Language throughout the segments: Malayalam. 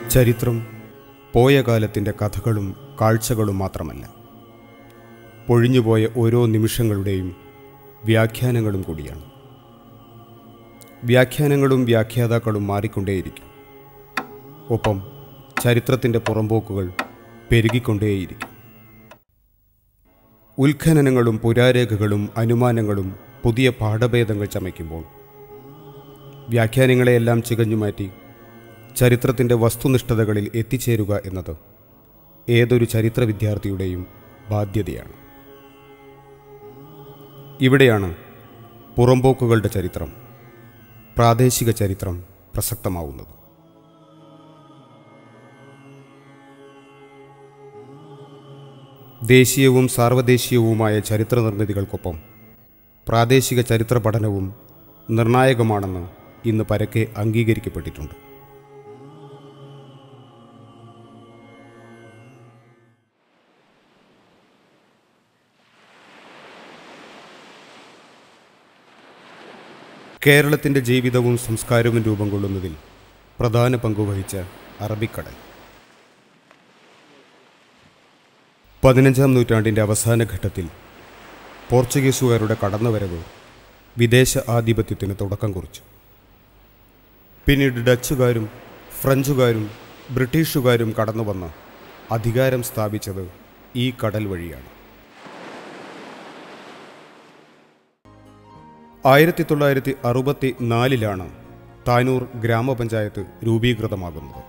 ചരിത്രം പോയ കാലത്തിൻ്റെ കഥകളും കാഴ്ചകളും മാത്രമല്ല പൊഴിഞ്ഞുപോയ ഓരോ നിമിഷങ്ങളുടെയും വ്യാഖ്യാനങ്ങളും കൂടിയാണ് വ്യാഖ്യാനങ്ങളും വ്യാഖ്യാതാക്കളും മാറിക്കൊണ്ടേയിരിക്കും ഒപ്പം ചരിത്രത്തിൻ്റെ പുറമ്പോക്കുകൾ പെരുകിക്കൊണ്ടേയിരിക്കും ഉത്ഖനനങ്ങളും പുരാരേഖകളും അനുമാനങ്ങളും പുതിയ പാഠഭേദങ്ങൾ ചമയ്ക്കുമ്പോൾ വ്യാഖ്യാനങ്ങളെയെല്ലാം ചികഞ്ഞുമാറ്റി ചരിത്രത്തിൻ്റെ വസ്തുനിഷ്ഠതകളിൽ എത്തിച്ചേരുക എന്നത് ഏതൊരു ചരിത്ര വിദ്യാർത്ഥിയുടെയും ബാധ്യതയാണ് ഇവിടെയാണ് പുറമ്പോക്കുകളുടെ ചരിത്രം പ്രാദേശിക ചരിത്രം പ്രസക്തമാവുന്നത് ദേശീയവും സാർവദേശീയവുമായ ചരിത്ര നിർമ്മിതികൾക്കൊപ്പം പ്രാദേശിക ചരിത്ര പഠനവും നിർണായകമാണെന്ന് ഇന്ന് പരക്കെ അംഗീകരിക്കപ്പെട്ടിട്ടുണ്ട് കേരളത്തിൻ്റെ ജീവിതവും സംസ്കാരവും രൂപം കൊള്ളുന്നതിൽ പ്രധാന പങ്കുവഹിച്ച അറബിക്കടൽ പതിനഞ്ചാം നൂറ്റാണ്ടിൻ്റെ അവസാന ഘട്ടത്തിൽ പോർച്ചുഗീസുകാരുടെ കടന്നുവരവ് വിദേശ ആധിപത്യത്തിന് തുടക്കം കുറിച്ചു പിന്നീട് ഡച്ചുകാരും ഫ്രഞ്ചുകാരും ബ്രിട്ടീഷുകാരും കടന്നുവന്ന് അധികാരം സ്ഥാപിച്ചത് ഈ കടൽ വഴിയാണ് ആയിരത്തി തൊള്ളായിരത്തി അറുപത്തി നാലിലാണ് താനൂർ ഗ്രാമപഞ്ചായത്ത് രൂപീകൃതമാകുന്നത്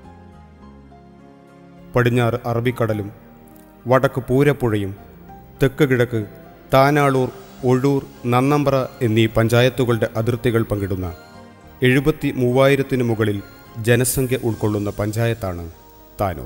പടിഞ്ഞാറ് അറബിക്കടലും വടക്ക് പൂരപ്പുഴയും തെക്ക് കിഴക്ക് താനാളൂർ ഒഴൂർ നന്നമ്പ്ര എന്നീ പഞ്ചായത്തുകളുടെ അതിർത്തികൾ പങ്കിടുന്ന എഴുപത്തി മൂവായിരത്തിനു മുകളിൽ ജനസംഖ്യ ഉൾക്കൊള്ളുന്ന പഞ്ചായത്താണ് താനൂർ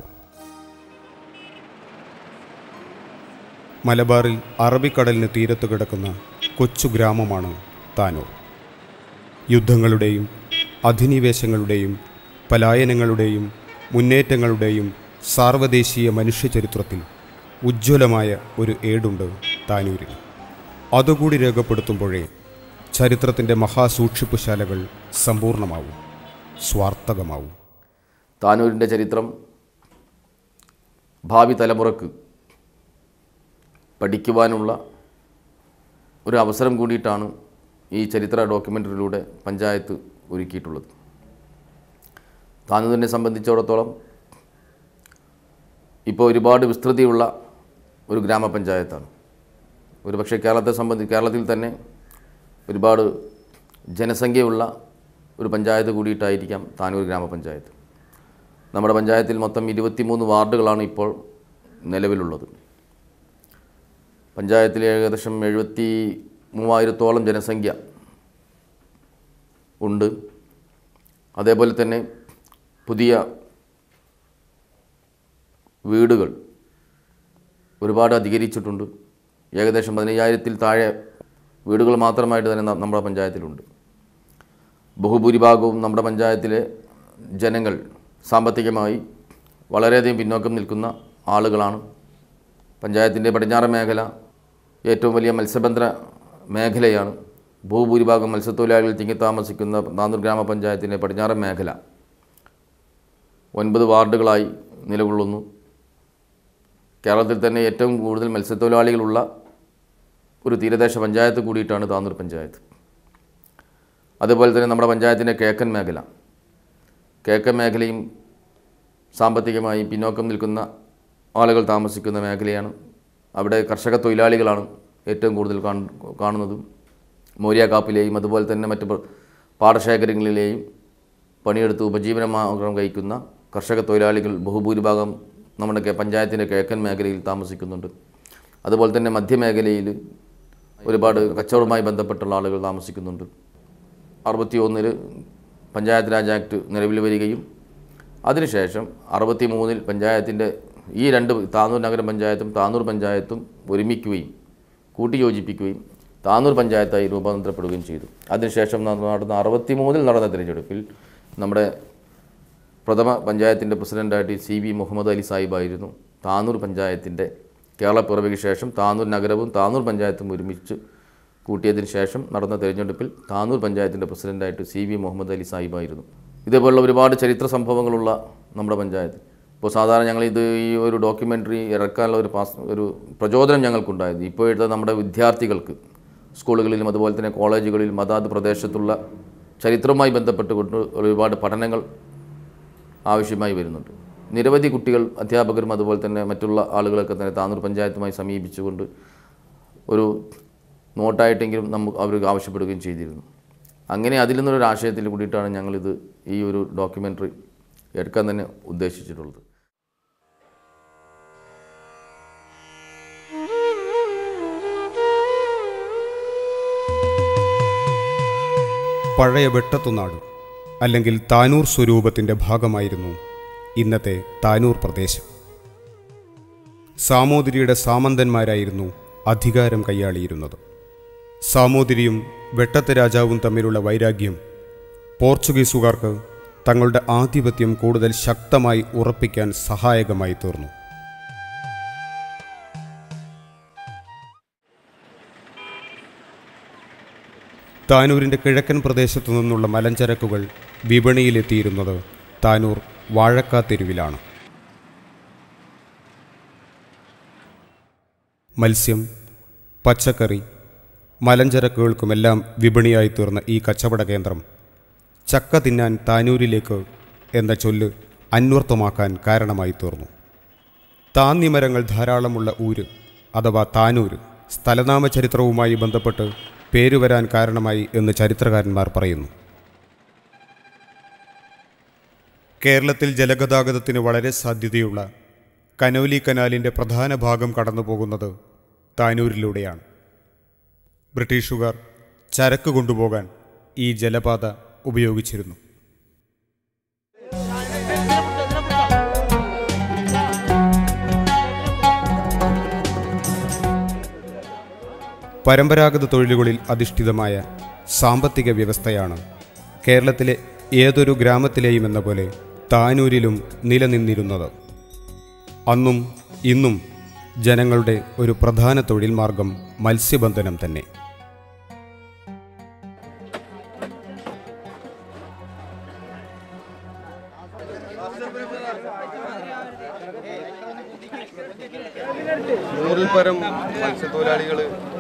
മലബാറിൽ അറബിക്കടലിന് തീരത്ത് കിടക്കുന്ന കൊച്ചു ഗ്രാമമാണ് താനൂർ യുദ്ധങ്ങളുടെയും അധിനിവേശങ്ങളുടെയും പലായനങ്ങളുടെയും മുന്നേറ്റങ്ങളുടെയും സാർവദേശീയ മനുഷ്യചരിത്രത്തിൽ ഉജ്ജ്വലമായ ഒരു ഏടുണ്ട് താനൂരിൽ അതുകൂടി രേഖപ്പെടുത്തുമ്പോഴേ ചരിത്രത്തിൻ്റെ മഹാസൂക്ഷിപ്പുശാലകൾ സമ്പൂർണ്ണമാവും സ്വാർത്ഥകമാവും താനൂരിൻ്റെ ചരിത്രം ഭാവി തലമുറക്ക് പഠിക്കുവാനുള്ള ഒരു അവസരം കൂടിയിട്ടാണ് ഈ ചരിത്ര ഡോക്യുമെൻ്ററിയിലൂടെ പഞ്ചായത്ത് ഒരുക്കിയിട്ടുള്ളത് താനൂരിനെ സംബന്ധിച്ചിടത്തോളം ഇപ്പോൾ ഒരുപാട് വിസ്തൃതിയുള്ള ഒരു ഗ്രാമപഞ്ചായത്താണ് ഒരുപക്ഷെ കേരളത്തെ സംബന്ധി കേരളത്തിൽ തന്നെ ഒരുപാട് ജനസംഖ്യയുള്ള ഒരു പഞ്ചായത്ത് കൂടിയിട്ടായിരിക്കാം താനൂർ ഗ്രാമപഞ്ചായത്ത് നമ്മുടെ പഞ്ചായത്തിൽ മൊത്തം ഇരുപത്തിമൂന്ന് വാർഡുകളാണ് ഇപ്പോൾ നിലവിലുള്ളത് പഞ്ചായത്തിൽ ഏകദേശം എഴുപത്തി മൂവായിരത്തോളം ജനസംഖ്യ ഉണ്ട് അതേപോലെ തന്നെ പുതിയ വീടുകൾ ഒരുപാട് അധികരിച്ചിട്ടുണ്ട് ഏകദേശം പതിനയ്യായിരത്തിൽ താഴെ വീടുകൾ മാത്രമായിട്ട് തന്നെ ന- നമ്മുടെ പഞ്ചായത്തിലുണ്ട് ബഹുഭൂരിഭാഗവും നമ്മുടെ പഞ്ചായത്തിലെ ജനങ്ങൾ സാമ്പത്തികമായി വളരെയധികം പിന്നോക്കം നിൽക്കുന്ന ആളുകളാണ് പഞ്ചായത്തിൻ്റെ പടിഞ്ഞാറൻ മേഖല ഏറ്റവും വലിയ മത്സ്യബന്ധന മേഖലയാണ് ഭൂഭൂരിഭാഗം മത്സ്യത്തൊഴിലാളികൾ തിങ്ങിത്താമസിക്കുന്ന നാന്നൂർ ഗ്രാമപഞ്ചായത്തിൻ്റെ പടിഞ്ഞാറൻ മേഖല ഒൻപത് വാർഡുകളായി നിലകൊള്ളുന്നു കേരളത്തിൽ തന്നെ ഏറ്റവും കൂടുതൽ മത്സ്യത്തൊഴിലാളികളുള്ള ഒരു തീരദേശ പഞ്ചായത്ത് കൂടിയിട്ടാണ് താന്നൂർ പഞ്ചായത്ത് അതുപോലെ തന്നെ നമ്മുടെ പഞ്ചായത്തിൻ്റെ കിഴക്കൻ മേഖല കിഴക്കൻ മേഖലയും സാമ്പത്തികമായി പിന്നോക്കം നിൽക്കുന്ന ആളുകൾ താമസിക്കുന്ന മേഖലയാണ് അവിടെ കർഷക തൊഴിലാളികളാണ് ഏറ്റവും കൂടുതൽ കാണ- കാണുന്നതും മോര്യ കാപ്പിലെയും അതുപോലെ തന്നെ മറ്റ് പ്ര- പാടശേഖരങ്ങളിലെയും പണിയെടുത്ത് ഉപജീവനമാർഗം കഴിക്കുന്ന കർഷക തൊഴിലാളികൾ ബഹുഭൂരിഭാഗം നമ്മുടെ കെ- പഞ്ചായത്തിൻ്റെ കിഴക്കൻ മേഖലയിൽ താമസിക്കുന്നുണ്ട് അതുപോലെ തന്നെ മധ്യമേഖലയിൽ ഒരുപാട് കച്ചവടവുമായി ബന്ധപ്പെട്ടുള്ള ആളുകൾ താമസിക്കുന്നുണ്ട് അറുപത്തി ഒന്നിൽ പഞ്ചായത്ത് രാജ് ആക്ട് നിലവിൽ വരികയും അതിനുശേഷം അറുപത്തി മൂന്നിൽ പഞ്ചായത്തിൻ്റെ ഈ രണ്ട് താനൂർ നഗരപഞ്ചായത്തും താനൂർ പഞ്ചായത്തും ഒരുമിക്കുകയും കൂട്ടിയോജിപ്പിക്കുകയും താനൂർ പഞ്ചായത്തായി രൂപാന്തരപ്പെടുകയും ചെയ്തു അതിനുശേഷം നടന്ന നടന്ന അറുപത്തി മൂന്നിൽ നടന്ന തിരഞ്ഞെടുപ്പിൽ നമ്മുടെ പ്രഥമ പഞ്ചായത്തിൻ്റെ പ്രസിഡൻ്റായിട്ട് സി വി മുഹമ്മദ് അലി സാഹിബായിരുന്നു താനൂർ പഞ്ചായത്തിൻ്റെ കേരള പിറവിക്ക് ശേഷം താനൂർ നഗരവും താനൂർ പഞ്ചായത്തും ഒരുമിച്ച് കൂട്ടിയതിന് ശേഷം നടന്ന തിരഞ്ഞെടുപ്പിൽ താനൂർ പഞ്ചായത്തിൻ്റെ പ്രസിഡൻ്റായിട്ട് സി വി മുഹമ്മദ് അലി സാഹിബായിരുന്നു ഇതേപോലുള്ള ഒരുപാട് ചരിത്ര സംഭവങ്ങളുള്ള നമ്മുടെ പഞ്ചായത്ത് ഇപ്പോൾ സാധാരണ ഞങ്ങൾ ഇത് ഈ ഒരു ഡോക്യുമെൻ്ററി ഇറക്കാനുള്ള ഒരു പാസ് ഒരു പ്രചോദനം ഞങ്ങൾക്കുണ്ടായത് ഇപ്പോഴത്തെ നമ്മുടെ വിദ്യാർത്ഥികൾക്ക് സ്കൂളുകളിലും അതുപോലെ തന്നെ കോളേജുകളിലും അതാത് പ്രദേശത്തുള്ള ചരിത്രവുമായി ബന്ധപ്പെട്ടുകൊണ്ട് ഒരുപാട് പഠനങ്ങൾ ആവശ്യമായി വരുന്നുണ്ട് നിരവധി കുട്ടികൾ അധ്യാപകരും അതുപോലെ തന്നെ മറ്റുള്ള ആളുകളൊക്കെ തന്നെ താനൂർ പഞ്ചായത്തുമായി സമീപിച്ചുകൊണ്ട് ഒരു നോട്ടായിട്ടെങ്കിലും നമുക്ക് അവർ ആവശ്യപ്പെടുകയും ചെയ്തിരുന്നു അങ്ങനെ അതിൽ നിന്നൊരു ആശയത്തിൽ കൂടിയിട്ടാണ് ഞങ്ങളിത് ഈ ഒരു ഡോക്യുമെൻ്ററി എടുക്കാൻ തന്നെ ഉദ്ദേശിച്ചിട്ടുള്ളത് പഴയ വെട്ടത്തുനാട് അല്ലെങ്കിൽ താനൂർ സ്വരൂപത്തിൻ്റെ ഭാഗമായിരുന്നു ഇന്നത്തെ താനൂർ പ്രദേശം സാമൂതിരിയുടെ സാമന്തന്മാരായിരുന്നു അധികാരം കൈയാളിയിരുന്നത് സാമൂതിരിയും വെട്ടത്ത് രാജാവും തമ്മിലുള്ള വൈരാഗ്യം പോർച്ചുഗീസുകാർക്ക് തങ്ങളുടെ ആധിപത്യം കൂടുതൽ ശക്തമായി ഉറപ്പിക്കാൻ സഹായകമായി തീർന്നു താനൂരിൻ്റെ കിഴക്കൻ പ്രദേശത്തു നിന്നുള്ള മലഞ്ചരക്കുകൾ വിപണിയിലെത്തിയിരുന്നത് താനൂർ വാഴക്കാത്തെരുവിലാണ് മത്സ്യം പച്ചക്കറി മലഞ്ചരക്കുകൾക്കുമെല്ലാം വിപണിയായി തീർന്ന ഈ കച്ചവട കേന്ദ്രം ചക്ക തിന്നാൻ താനൂരിലേക്ക് എന്ന ചൊല്ല് അന്വർത്ഥമാക്കാൻ കാരണമായി തീർന്നു താന്നിമരങ്ങൾ ധാരാളമുള്ള ഊര് അഥവാ താനൂര് സ്ഥലനാമ ചരിത്രവുമായി ബന്ധപ്പെട്ട് പേരുവരാൻ കാരണമായി എന്ന് ചരിത്രകാരന്മാർ പറയുന്നു കേരളത്തിൽ ജലഗതാഗതത്തിന് വളരെ സാധ്യതയുള്ള കനോലി കനാലിൻ്റെ പ്രധാന ഭാഗം കടന്നു പോകുന്നത് താനൂരിലൂടെയാണ് ബ്രിട്ടീഷുകാർ ചരക്ക് കൊണ്ടുപോകാൻ ഈ ജലപാത ഉപയോഗിച്ചിരുന്നു പരമ്പരാഗത തൊഴിലുകളിൽ അധിഷ്ഠിതമായ സാമ്പത്തിക വ്യവസ്ഥയാണ് കേരളത്തിലെ ഏതൊരു ഗ്രാമത്തിലെയും എന്ന പോലെ താനൂരിലും നിലനിന്നിരുന്നത് അന്നും ഇന്നും ജനങ്ങളുടെ ഒരു പ്രധാന തൊഴിൽ മാർഗം മത്സ്യബന്ധനം തന്നെ നൂറിൽ പരം മത്സ്യത്തൊഴിലാളികൾ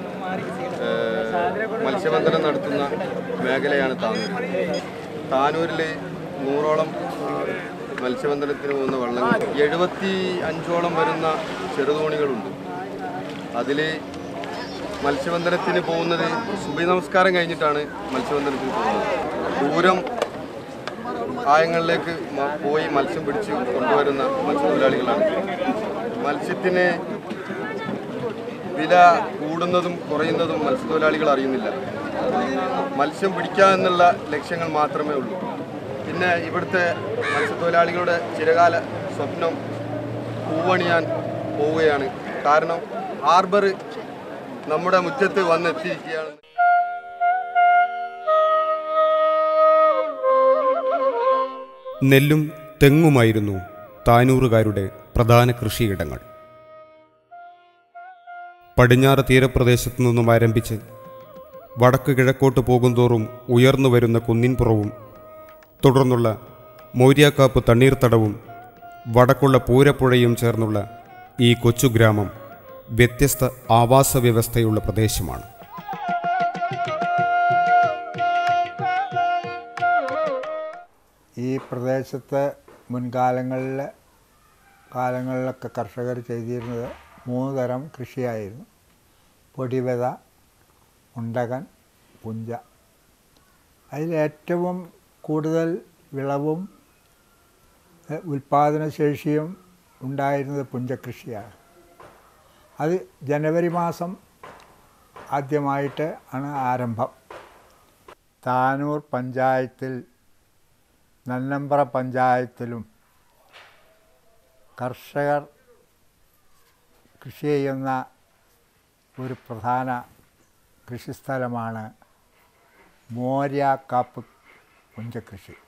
മത്സ്യബന്ധനം നടത്തുന്ന മേഖലയാണ് താനൂർ താനൂരിൽ നൂറോളം ആ, മത്സ്യബന്ധനത്തിന് പോകുന്ന വള്ളങ്ങൾ എഴുപത്തി അഞ്ചോളം വരുന്ന ചെറുതോണികളുണ്ട് അതിൽ മത്സ്യബന്ധനത്തിന് പോകുന്നത് സുബി നമസ്കാരം കഴിഞ്ഞിട്ടാണ് മത്സ്യബന്ധനത്തിന് പോകുന്നത് ദൂരം ആയങ്ങളിലേക്ക് മ- പോയി മത്സ്യം പിടിച്ച് കൊണ്ടുവരുന്ന മത്സ്യത്തൊഴിലാളികളാണ് മത്സ്യത്തിന് വില കൂടുന്നതും കുറയുന്നതും മത്സ്യത്തൊഴിലാളികൾ അറിയുന്നില്ല മത്സ്യം പിടിക്കുക എന്നുള്ള ലക്ഷ്യങ്ങൾ മാത്രമേ ഉള്ളൂ പിന്നെ ഇവിടുത്തെ മത്സ്യത്തൊഴിലാളികളുടെ ചിരകാല സ്വപ്നം പൂവണിയാൻ പോവുകയാണ് കാരണം ഹാർബർ നമ്മുടെ മുറ്റത്ത് വന്നെത്തിയിരിക്കുകയാണ് നെല്ലും തെങ്ങുമായിരുന്നു താനൂറുകാരുടെ പ്രധാന കൃഷിയിടങ്ങൾ പടിഞ്ഞാറ് തീരപ്രദേശത്തു നിന്നും ആരംഭിച്ച് വടക്ക് കിഴക്കോട്ട് പോകുന്തോറും ഉയർന്നു വരുന്ന കുന്നിൻപുറവും തുടർന്നുള്ള മൗര്യാക്കാപ്പ് തണ്ണീർത്തടവും വടക്കുള്ള പൂരപ്പുഴയും ചേർന്നുള്ള ഈ കൊച്ചു ഗ്രാമം വ്യത്യസ്ത ആവാസ വ്യവസ്ഥയുള്ള പ്രദേശമാണ് ഈ പ്രദേശത്ത് മുൻകാലങ്ങളിൽ കാലങ്ങളിലൊക്കെ കർഷകർ ചെയ്തിരുന്നത് മൂന്ന് തരം കൃഷിയായിരുന്നു പൊടിവിത ഉണ്ടകൻ പുഞ്ച അതിലേറ്റവും കൂടുതൽ വിളവും എഹ്, ഉൽപാദനശേഷിയും ഉണ്ടായിരുന്നത് പുഞ്ചകൃഷിയാണ് അത് ജനുവരി മാസം ആദ്യമായിട്ട് ആണ് ആരംഭം താനൂർ പഞ്ചായത്തിൽ നന്നമ്പ്ര പഞ്ചായത്തിലും കർഷകർ കൃഷി ചെയ്യുന്ന ഒരു പ്രധാന കൃഷിസ്ഥലമാണ് മോര്യാക്കാപ്പ് പുഞ്ചകൃഷി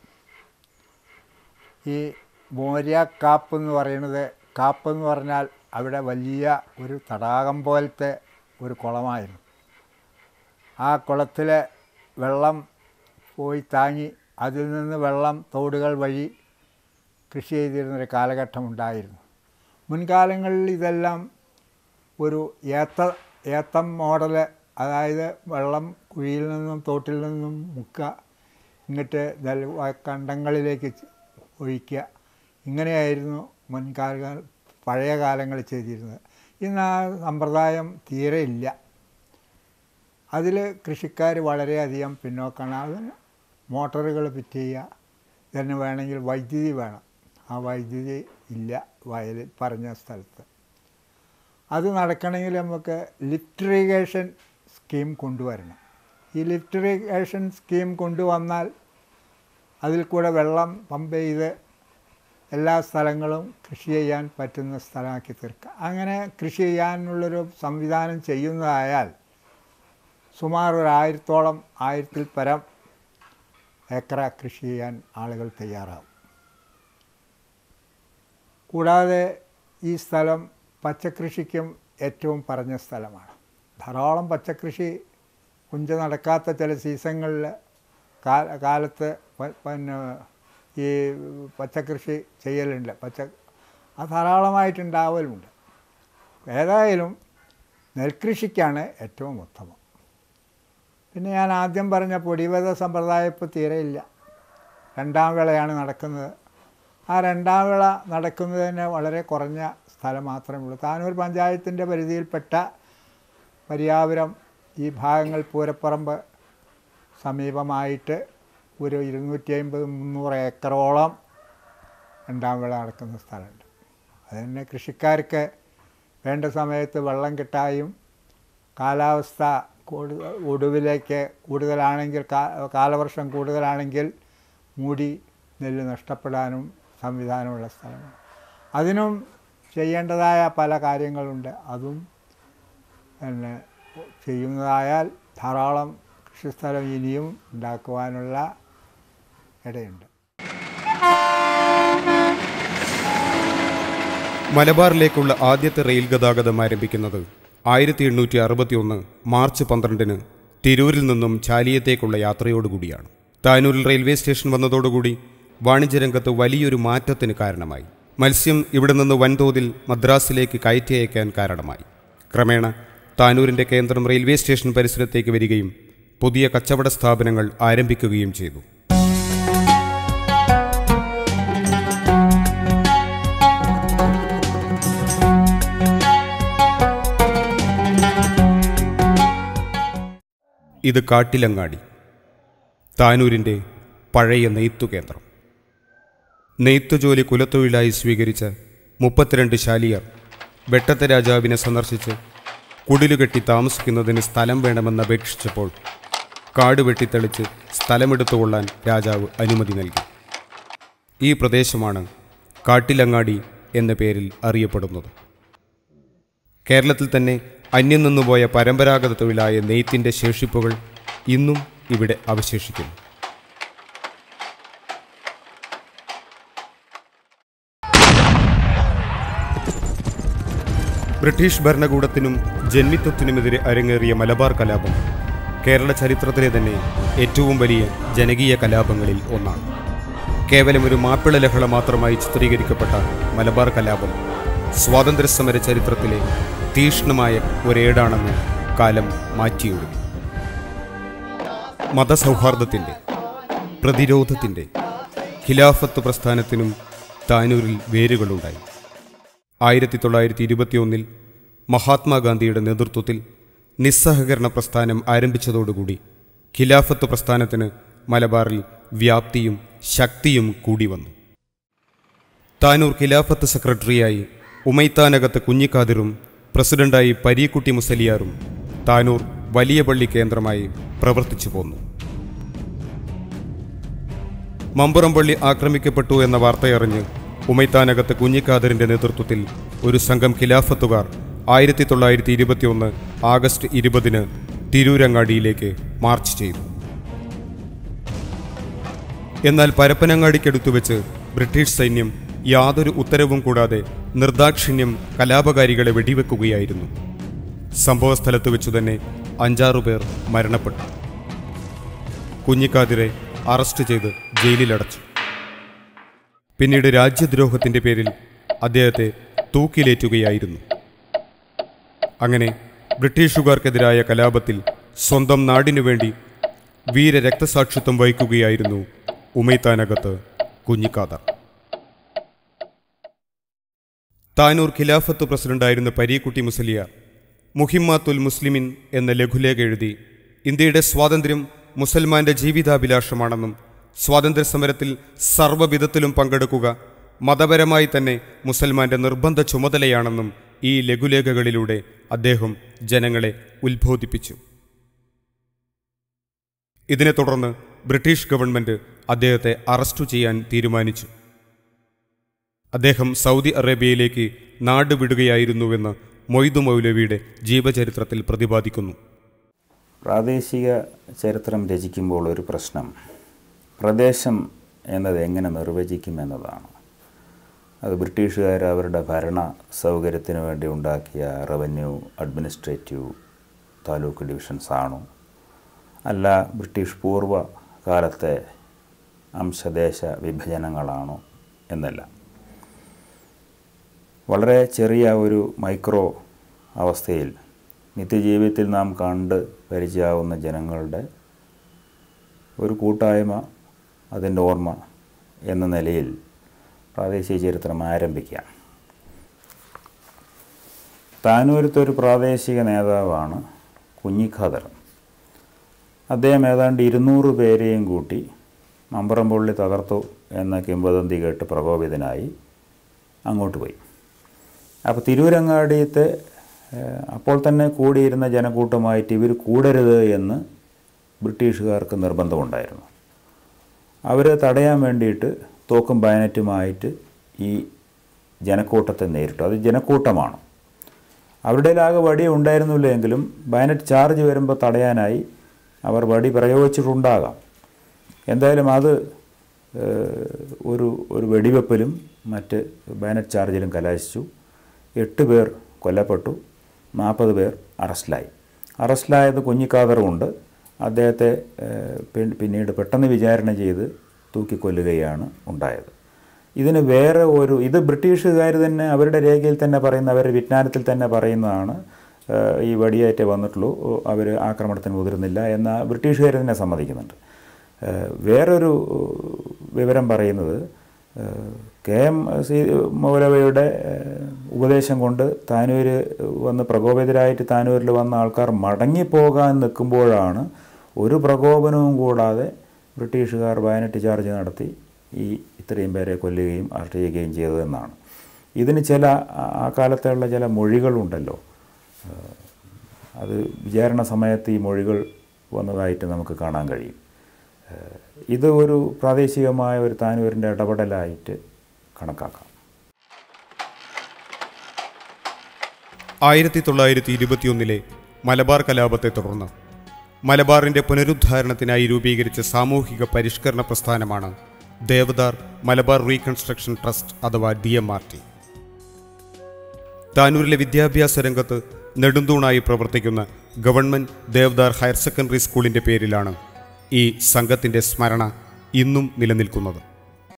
ഈ മോര്യാക്കാപ്പ് എന്ന് പറയുന്നത് കാപ്പ് എന്ന് പറഞ്ഞാൽ അവിടെ വലിയ ഒരു തടാകം പോലത്തെ ഒരു കുളമായിരുന്നു ആ കുളത്തിലെ വെള്ളം പോയി താങ്ങി അതിൽ നിന്ന് വെള്ളം തോടുകൾ വഴി കൃഷി ചെയ്തിരുന്നൊരു കാലഘട്ടം ഉണ്ടായിരുന്നു മുൻകാലങ്ങളിൽ ഇതെല്ലാം ഒരു ഏത്ത ഏത്തം മോഡല് അതായത് വെള്ളം കുഴിയിൽ നിന്നും തോട്ടിൽ നിന്നും മുക്കുക ഇങ്ങോട്ട് നെൽ കണ്ടങ്ങളിലേക്ക് ച് ഒഴിക്കുക ഇങ്ങനെയായിരുന്നു മുൻകാല പഴയ കാലങ്ങളിൽ ചെയ്തിരുന്നത് ഇന്ന് ആ സമ്പ്രദായം തീരെ ഇല്ല അതിൽ കൃഷിക്കാർ വളരെയധികം പിന്നോക്കാണ് അതിന് മോട്ടോറുകൾ ഫിറ്റ് ചെയ്യുക ഇതിന് വേണമെങ്കിൽ വൈദ്യുതി വേണം ആ വൈദ്യുതി ഇല്ല വയലിൽ പറഞ്ഞ സ്ഥലത്ത് അത് നടക്കണമെങ്കിൽ നമുക്ക് ലിഫ്റ്റ് ഇറിഗേഷൻ സ്കീം കൊണ്ടുവരണം ഈ ലിഫ്റ്റ് ഇറിഗേഷൻ സ്കീം കൊണ്ടുവന്നാൽ അതിൽ കൂടെ വെള്ളം പമ്പ് ചെയ്ത് എല്ലാ സ്ഥലങ്ങളും കൃഷി ചെയ്യാൻ പറ്റുന്ന സ്ഥലമാക്കി തീർക്കുക അങ്ങനെ കൃഷി ചെയ്യാനുള്ളൊരു സംവിധാനം ചെയ്യുന്നതായാൽ സുമാർ ഒരു ആയിരത്തോളം ആയിരത്തിൽ പരം ഏക്കറ കൃഷി ചെയ്യാൻ ആളുകൾ തയ്യാറാവും കൂടാതെ ഈ സ്ഥലം പച്ചക്കൃഷിക്കും ഏറ്റവും പറഞ്ഞ സ്ഥലമാണ് ധാരാളം പച്ചക്കൃഷി കുഞ്ച നടക്കാത്ത ചില സീസണുകളിൽ കാലത്ത് പ- പിന്നെ ഈ പച്ചക്കൃഷി ചെയ്യലുണ്ട് പച്ച അത് ധാരാളമായിട്ടുണ്ടാവലുണ്ട് ഏതായാലും നെൽകൃഷിക്കാണ് ഏറ്റവും ഉത്തമം പിന്നെ ഞാൻ ആദ്യം പറഞ്ഞ പൊടിവത സമ്പ്രദായം ഇപ്പോൾ തീരെ ഇല്ല രണ്ടാം വിളയാണ് നടക്കുന്നത് ആ രണ്ടാം വിള നടക്കുന്നതിന് വളരെ കുറഞ്ഞ സ്ഥലം മാത്രമേ ഉള്ളൂ താനൂർ പഞ്ചായത്തിൻ്റെ പരിധിയിൽപ്പെട്ട പരിയാപുരം ഈ ഭാഗങ്ങൾ പൂരപ്പറമ്പ് സമീപമായിട്ട് ഒരു ഇരുന്നൂറ്റി അമ്പത് മുന്നൂറ് ഏക്കറോളം രണ്ടാം വിള നടക്കുന്ന സ്ഥലമുണ്ട് അതുതന്നെ കൃഷിക്കാർക്ക് വേണ്ട സമയത്ത് വെള്ളം കിട്ടായും കാലാവസ്ഥ കൂടുതൽ ഒടുവിലേക്ക് കൂടുതലാണെങ്കിൽ കാ- കാലവർഷം കൂടുതലാണെങ്കിൽ മൂടി നെല്ല് നഷ്ടപ്പെടാനും സംവിധാനമുള്ള സ്ഥലമാണ് അതിനും ചെയ്യേണ്ടതായ പല കാര്യങ്ങളുണ്ട് അതും പിന്നെ ചെയ്യുന്നതായാൽ ധാരാളം കൃഷിസ്ഥലം ഇനിയും ഉണ്ടാക്കുവാനുള്ള ഇടയുണ്ട് മലബാറിലേക്കുള്ള ആദ്യത്തെ റെയിൽ ഗതാഗതം ആരംഭിക്കുന്നത് ആയിരത്തി എണ്ണൂറ്റി അറുപത്തി ഒന്ന് മാർച്ച് പന്ത്രണ്ടിന് തിരൂരിൽ നിന്നും ചാലിയത്തേക്കുള്ള യാത്രയോടുകൂടിയാണ് താനൂരിൽ റെയിൽവേ സ്റ്റേഷൻ വന്നതോടുകൂടി വാണിജ്യരംഗത്ത് വലിയൊരു മാറ്റത്തിന് കാരണമായി മത്സ്യം ഇവിടെ നിന്ന് വൻതോതിൽ മദ്രാസിലേക്ക് കയറ്റി അയക്കാൻ കാരണമായി ക്രമേണ താനൂരിൻ്റെ കേന്ദ്രം റെയിൽവേ സ്റ്റേഷൻ പരിസരത്തേക്ക് വരികയും പുതിയ കച്ചവട സ്ഥാപനങ്ങൾ ആരംഭിക്കുകയും ചെയ്തു ഇത് കാട്ടിലങ്ങാടി താനൂരിൻ്റെ പഴയ നെയ്ത്തു കേന്ദ്രം നെയ്ത്തുജോലി കുലത്തൊഴിലായി സ്വീകരിച്ച മുപ്പത്തിരണ്ട് ശാലിയർ വെട്ടത്തെ രാജാവിനെ സന്ദർശിച്ച് കുടിലുകെട്ടി താമസിക്കുന്നതിന് സ്ഥലം വേണമെന്ന് അപേക്ഷിച്ചപ്പോൾ കാട് വെട്ടിത്തെളിച്ച് സ്ഥലമെടുത്തുകൊള്ളാൻ രാജാവ് അനുമതി നൽകി ഈ പ്രദേശമാണ് കാട്ടിലങ്ങാടി എന്ന പേരിൽ അറിയപ്പെടുന്നത് കേരളത്തിൽ തന്നെ അന്യം നിന്നുപോയ പരമ്പരാഗത തൊഴിലായ നെയ്ത്തിൻ്റെ ശേഷിപ്പുകൾ ഇന്നും ഇവിടെ അവശേഷിക്കുന്നു ബ്രിട്ടീഷ് ഭരണകൂടത്തിനും ജന്മിത്വത്തിനുമെതിരെ അരങ്ങേറിയ മലബാർ കലാപം കേരള ചരിത്രത്തിലെ തന്നെ ഏറ്റവും വലിയ ജനകീയ കലാപങ്ങളിൽ ഒന്നാണ് കേവലം ഒരു മാപ്പിള ലഹള മാത്രമായി ചിത്രീകരിക്കപ്പെട്ട മലബാർ കലാപം സ്വാതന്ത്ര്യസമര ചരിത്രത്തിലെ തീക്ഷ്ണമായ ഒരേടാണെന്ന് കാലം മാറ്റിയൊഴുകി മതസൗഹാർദ്ദത്തിൻ്റെ പ്രതിരോധത്തിൻ്റെ ഖിലാഫത്ത് പ്രസ്ഥാനത്തിനും താനൂരിൽ വേരുകളുണ്ടായി ആയിരത്തി തൊള്ളായിരത്തി ഇരുപത്തിയൊന്നിൽ മഹാത്മാഗാന്ധിയുടെ നേതൃത്വത്തിൽ നിസ്സഹകരണ പ്രസ്ഥാനം ആരംഭിച്ചതോടുകൂടി ഖിലാഫത്ത് പ്രസ്ഥാനത്തിന് മലബാറിൽ വ്യാപ്തിയും ശക്തിയും കൂടി വന്നു താനൂർ ഖിലാഫത്ത് സെക്രട്ടറിയായി ഉമൈത്താനകത്ത് കുഞ്ഞിക്കാതിറും പ്രസിഡന്റായി പരീക്കുട്ടി മുസലിയാറും താനൂർ വലിയ പള്ളി കേന്ദ്രമായി പ്രവർത്തിച്ചു പോന്നു മമ്പുറംപള്ളി ആക്രമിക്കപ്പെട്ടു എന്ന വാർത്തയറിഞ്ഞ് ഉമൈത്താനകത്ത് കുഞ്ഞിക്കാദറിന്റെ നേതൃത്വത്തിൽ ഒരു സംഘം ഖിലാഫത്തുകാർ ആയിരത്തി തൊള്ളായിരത്തി ഇരുപത്തിയൊന്ന് ആഗസ്റ്റ് ഇരുപതിന് തിരൂരങ്ങാടിയിലേക്ക് മാർച്ച് ചെയ്തു എന്നാൽ പരപ്പനങ്ങാടിക്കടുത്തു വെച്ച് ബ്രിട്ടീഷ് സൈന്യം യാതൊരു ഉത്തരവും കൂടാതെ നിർദാക്ഷിണ്യം കലാപകാരികളെ വെടിവെക്കുകയായിരുന്നു സംഭവസ്ഥലത്ത് വെച്ചു തന്നെ അഞ്ചാറു പേർ മരണപ്പെട്ടു കുഞ്ഞിക്കാതിരെ അറസ്റ്റ് ചെയ്ത് ജയിലിലടച്ചു പിന്നീട് രാജ്യദ്രോഹത്തിന്റെ പേരിൽ അദ്ദേഹത്തെ തൂക്കിലേറ്റുകയായിരുന്നു അങ്ങനെ ബ്രിട്ടീഷുകാർക്കെതിരായ കലാപത്തിൽ സ്വന്തം നാടിനു വേണ്ടി വീര രക്തസാക്ഷിത്വം വഹിക്കുകയായിരുന്നു ഉമൈത്താനകത്ത് കുഞ്ഞിക്കാദർ താനൂർ ഖിലാഫത്ത് പ്രസിഡന്റായിരുന്ന പരീക്കുട്ടി മുസലിയാർ മുഹിമ്മാത്തുൽ മുസ്ലിമിൻ എന്ന ലഘുലേഖ എഴുതി ഇന്ത്യയുടെ സ്വാതന്ത്ര്യം മുസൽമാന്റെ ജീവിതാഭിലാഷമാണെന്നും സ്വാതന്ത്ര്യ സമരത്തിൽ സർവ്വവിധത്തിലും പങ്കെടുക്കുക മതപരമായി തന്നെ മുസൽമാന്റെ നിർബന്ധ ചുമതലയാണെന്നും ഈ ലഘുലേഖകളിലൂടെ അദ്ദേഹം ജനങ്ങളെ ഉത്ബോധിപ്പിച്ചു ഇതിനെ തുടർന്ന് ബ്രിട്ടീഷ് ഗവൺമെന്റ് അദ്ദേഹത്തെ അറസ്റ്റു ചെയ്യാൻ തീരുമാനിച്ചു അദ്ദേഹം സൗദി അറേബ്യയിലേക്ക് നാട് വിടുകയായിരുന്നുവെന്ന് മൊയ്തു മൗലവിയുടെ ജീവചരിത്രത്തിൽ പ്രതിപാദിക്കുന്നു പ്രാദേശിക ചരിത്രം രചിക്കുമ്പോൾ ഒരു പ്രശ്നം പ്രദേശം എന്നത് എങ്ങനെ നിർവചിക്കും എന്നതാണ് അത് ബ്രിട്ടീഷുകാർ അവരുടെ ഭരണ സൗകര്യത്തിന് വേണ്ടി ഉണ്ടാക്കിയ റവന്യൂ അഡ്മിനിസ്ട്രേറ്റീവ് താലൂക്ക് ഡിവിഷൻസ് ആണോ അല്ല ബ്രിട്ടീഷ് പൂർവ്വ കാലത്തെ അംശദേശ വിഭജനങ്ങളാണോ എന്നല്ല വളരെ ചെറിയ ഒരു മൈക്രോ അവസ്ഥയിൽ നിത്യജീവിതത്തിൽ നാം കണ്ട് പരിചയമാവുന്ന ജനങ്ങളുടെ ഒരു കൂട്ടായ്മ അതിൻ്റെ ഓർമ്മ എന്ന നിലയിൽ പ്രാദേശിക ചരിത്രം ആരംഭിക്കാം താനൂരത്തെ ഒരു പ്രാദേശിക നേതാവാണ് കുഞ്ഞിഖാദർ അദ്ദേഹം ഏതാണ്ട് ഇരുന്നൂറ് പേരെയും കൂട്ടി മമ്പറംപള്ളി തകർത്തു എന്ന കിംവദന്തി കേട്ട് പ്രകോപിതനായി അങ്ങോട്ട് പോയി അപ്പോൾ തിരൂരങ്ങാടിയത്തെ ഏഹ്, അപ്പോൾ തന്നെ കൂടിയിരുന്ന ജനക്കൂട്ടമായിട്ട് ഇവർ കൂടരുത് എന്ന് ബ്രിട്ടീഷുകാർക്ക് നിർബന്ധമുണ്ടായിരുന്നു അവരെ തടയാൻ വേണ്ടിയിട്ട് തോക്കും ബാനറ്റുമായിട്ട് ഈ ജനക്കൂട്ടത്തെ നേരിട്ടു അത് ജനക്കൂട്ടമാണ് അവരുടെ ആകെ വടി ഉണ്ടായിരുന്നില്ല എങ്കിലും ബാനറ്റ് ചാർജ് വരുമ്പോൾ തടയാനായി അവർ വടി പ്രയോഗിച്ചിട്ടുണ്ടാകാം എന്തായാലും അത് ഏഹ്, ഒരു ഒരു വെടിവെപ്പിലും മറ്റ് ബാനറ്റ് ചാർജിലും കലാശിച്ചു എട്ട് പേർ കൊല്ലപ്പെട്ടു നാൽപ്പത് പേർ അറസ്റ്റിലായി അറസ്റ്റിലായത് കുഞ്ഞിക്കാതറുമുണ്ട് അദ്ദേഹത്തെ ഏഹ്, പിൻ- പിന്നീട് പെട്ടെന്ന് വിചാരണ ചെയ്ത് തൂക്കിക്കൊല്ലുകയാണ് ഉണ്ടായത് ഇതിന് വേറെ ഒരു ഇത് ബ്രിട്ടീഷുകാർ തന്നെ അവരുടെ രേഖയിൽ തന്നെ പറയുന്ന അവരുടെ വിജ്ഞാനത്തിൽ തന്നെ പറയുന്നതാണ് ഏഹ്, ഈ വെടിയേറ്റ് വന്നിട്ടുള്ളൂ അവർ ആക്രമണത്തിന് മുതിർന്നില്ല എന്ന ബ്രിട്ടീഷുകാർ തന്നെ സമ്മതിക്കുന്നുണ്ട് ഏഹ്, വേറൊരു വിവരം പറയുന്നത് ഏഹ്, കെ എം സി മൗലവയുടെ ഏഹ്, ഉപദേശം കൊണ്ട് താനൂർ വന്ന് പ്രകോപിതരായിട്ട് താനൂരിൽ വന്ന ആൾക്കാർ മടങ്ങിപ്പോകാൻ നിൽക്കുമ്പോഴാണ് ഒരു പ്രകോപനവും കൂടാതെ ബ്രിട്ടീഷുകാർ ബാനറ്റ് ചാർജ് നടത്തി ഈ ഇത്രയും പേരെ കൊല്ലുകയും അറസ്റ്റ് ചെയ്യുകയും ചെയ്തതെന്നാണ് ഇതിന് ചില ആ- ആ കാലത്തുള്ള ചില മൊഴികളുണ്ടല്ലോ ഏഹ്, അത് വിചാരണ സമയത്ത് ഈ മൊഴികൾ വന്നതായിട്ട് നമുക്ക് കാണാൻ കഴിയും ഏഹ്, ഇത് ഒരു പ്രാദേശികമായ ഒരു താനൂരിൻ്റെ ഇടപെടലായിട്ട് കണക്കാക്കാം ആയിരത്തി തൊള്ളായിരത്തി ഇരുപത്തിയൊന്നിലെ മലബാർ കലാപത്തെ തുടർന്ന് മലബാറിന്റെ പുനരുദ്ധാരണത്തിനായി രൂപീകരിച്ച സാമൂഹിക പരിഷ്കരണ പ്രസ്ഥാനമാണ് ദേവദാർ മലബാർ റീകൺസ്ട്രക്ഷൻ ട്രസ്റ്റ് അഥവാ ഡി എം ആർ ടി താനൂരിലെ വിദ്യാഭ്യാസ രംഗത്ത് നെടുന്തൂണായി പ്രവർത്തിക്കുന്ന ഗവൺമെന്റ് ദേവദാർ ഹയർ സെക്കൻഡറി സ്കൂളിന്റെ പേരിലാണ് ഈ സംഘത്തിന്റെ സ്മരണ ഇന്നും നിലനിൽക്കുന്നത്